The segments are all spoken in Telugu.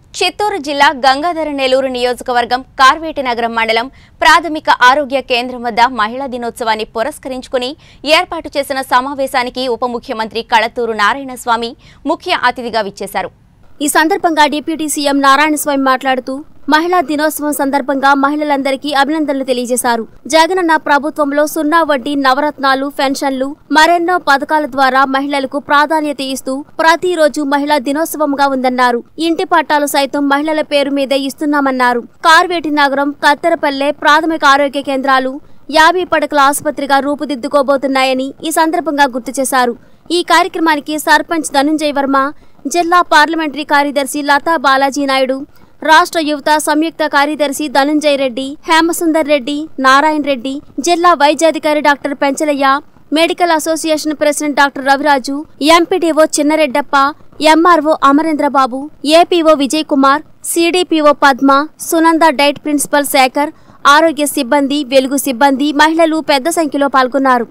చిత్తూరు జిల్లా గంగాధర నెల్లూరు నియోజకవర్గం కార్వేటి నగరం మండలం ప్రాథమిక ఆరోగ్య కేంద్రం వద్ద మహిళా దినోత్సవాన్ని పురస్కరించుకుని ఏర్పాటు చేసిన సమావేశానికి ఉప ముఖ్యమంత్రి కళతూరు నారాయణస్వామి ముఖ్య అతిథిగా విచ్చేశారు ఈ సందర్భంగా డిప్యూటీ సీఎం నారాయణస్వామి మాట్లాడుతూ మహిళా దినోత్సవం సందర్భంగా మహిళలందరికీ అభినందనలు తెలియజేశారు జగనన్న ప్రభుత్వంలో సున్నా వడ్డీ నవరత్నాలు పెన్షన్లు మరెన్నో పథకాల ద్వారా మహిళలకు ప్రాధాన్యత ఇస్తూ ప్రతిరోజు మహిళా దినోత్సవంగా ఉందన్నారు ఇంటి పట్టాలు సైతం మహిళల పేరు మీదే ఇస్తున్నామన్నారు కార్వేటి నగరం కత్తెరపల్లె ప్రాథమిక ఆరోగ్య కేంద్రాలు యాభై పడకల ఆసుపత్రిగా రూపుదిద్దుకోబోతున్నాయని ఈ సందర్భంగా గుర్తు చేశారు ఈ కార్యక్రమానికి సర్పంచ్ ధనుంజయ్ వర్మ జిల్లా పార్లమెంటరీ కార్యదర్శి లతా బాలాజీ నాయుడు రాష్ట్ర యువత సంయుక్త కార్యదర్శి ధనుంజయ్ రెడ్డి హేమసుందర్ రెడ్డి నారాయణ రెడ్డి జిల్లా వైద్యాధికారి doctor Penchalaiah medical association president doctor Raviraju MPDO Chinnareddappa MRO Amarendrababu APO Vijay Kumar CDPO Padma Sunanda diet principal Shekhar ఆరోగ్య సిబ్బంది వెలుగు సిబ్బంది మహిళలు పెద్ద సంఖ్యలో పాల్గొన్నారు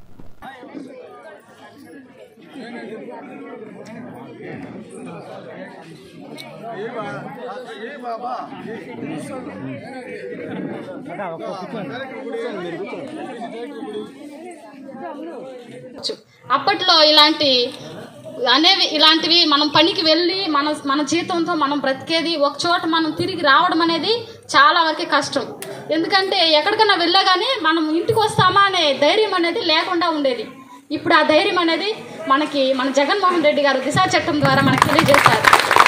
వచ్చు. అప్పట్లో ఇలాంటి అనేవి ఇలాంటివి మనం పనికి వెళ్ళి మన మన జీతంతో మనం బ్రతికేది ఒక చోట మనం తిరిగి రావడం అనేది చాలా వరకు కష్టం ఎందుకంటే ఎక్కడికైనా వెళ్ళా కానీ మనం ఇంటికి వస్తామా అనే ధైర్యం అనేది లేకుండా ఉండేది ఇప్పుడు ఆ ధైర్యం అనేది మనకి మన జగన్మోహన్ రెడ్డి గారు దిశా చట్టం ద్వారా మనకి తెలియజేశారు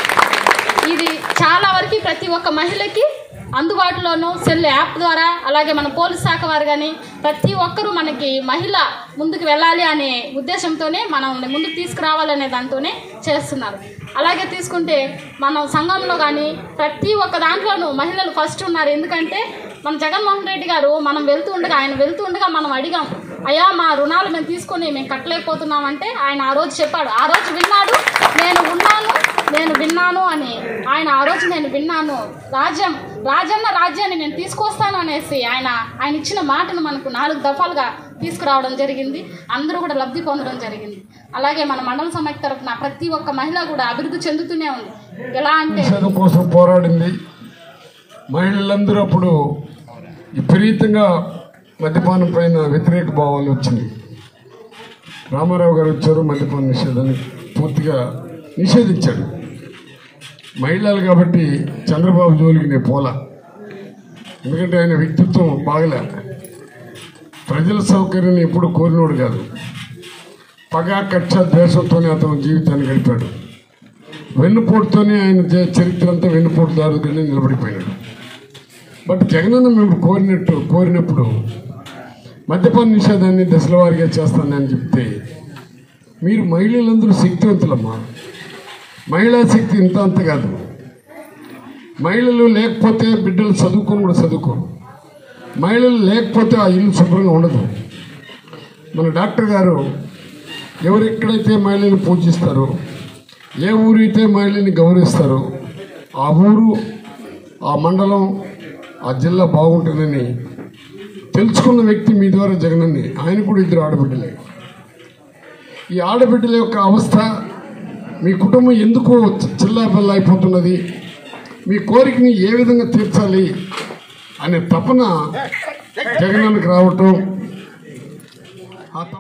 ఇది చాలా వరకు ప్రతి ఒక్క మహిళకి అందుబాటులోనూ సెల్ యాప్ ద్వారా అలాగే మన పోలీస్ శాఖ వారు కానీ ప్రతి ఒక్కరూ మనకి మహిళ ముందుకు వెళ్ళాలి అనే ఉద్దేశంతోనే మనం ముందుకు తీసుకురావాలనే దాంతోనే చేస్తున్నారు అలాగే తీసుకుంటే మనం సంఘంలో కానీ ప్రతి ఒక్క దాంట్లోనూ మహిళలు ఫస్ట్ ఉన్నారు ఎందుకంటే మన జగన్మోహన్ రెడ్డి గారు మనం వెళ్తూ ఉండగా ఆయన వెళ్తూ ఉండగా మనం అడిగాం అయ్యా మా రుణాలు మేము తీసుకొని మేము కట్టలేకపోతున్నామంటే ఆయన ఆ రోజు చెప్పాడు ఆ రోజు విన్నాడు నేను ఉన్నాను నేను విన్నాను అని ఆయన ఆ రోజు నేను విన్నాను రాజ్యం రాజన్న రాజ్యాన్ని నేను తీసుకొస్తాను అనేసి ఆయన ఆయన ఇచ్చిన మాటను మనకు నాలుగు దఫాలుగా తీసుకురావడం జరిగింది అందరూ కూడా లబ్ధి పొందడం జరిగింది అలాగే మన మండల సమైక్య తరఫున ప్రతి ఒక్క మహిళ కూడా అభివృద్ధి చెందుతూనే ఉంది ఎలా అంటే నిషేధం కోసం పోరాడింది మహిళలందరూ అప్పుడు విపరీతంగా మద్యపానం పైన వ్యతిరేక భావాలు వచ్చింది రామారావు గారు వచ్చారు మద్యపాన నిషేధాన్ని పూర్తిగా నిషేధించాడు మహిళలు కాబట్టి చంద్రబాబు జోలికి నేను పోలా ఎందుకంటే ఆయన వ్యక్తిత్వం బాగలే ప్రజల సౌకర్యాన్ని ఎప్పుడు కోరినోడు కాదు పగా కక్ష ద్వేషంతోనే అతను జీవితాన్ని గడిపాడు వెన్నుపోటుతోనే ఆయన చే- చరిత్ర అంతా వెన్నుపోటుదారుగానే నిలబడిపోయినాడు బట్ జగనన్న మేము కోరినట్టు కోరినప్పుడు మద్యపాన నిషేధాన్ని దశల వారీగా చేస్తానని చెప్తే మీరు మహిళలందరూ శక్తివంతులమ్మా మహిళా శక్తి ఇంత అంత కాదు మహిళలు లేకపోతే బిడ్డలు చదువుకొని కూడా చదువుకోరు మహిళలు లేకపోతే ఆ ఇల్లు శుభ్రంగా ఉండదు మన డాక్టర్ గారు ఎవరెక్కడైతే మహిళని పూజిస్తారో ఏ ఊరు అయితే మహిళని గౌరవిస్తారో ఆ ఊరు ఆ మండలం ఆ జిల్లా బాగుంటుందని తెలుసుకున్న వ్యక్తి మీ ద్వారా జగనన్ని ఆయన కూడా ఇద్దరు ఆడబిడ్డలే ఈ ఆడబిడ్డల యొక్క అవస్థ మీ కుటుంబం ఎందుకు చిల్లా పిల్ల అయిపోతున్నది మీ కోరికని ఏ విధంగా తీర్చాలి అనే తపన జగనన్నకు రావటం ఆ తప-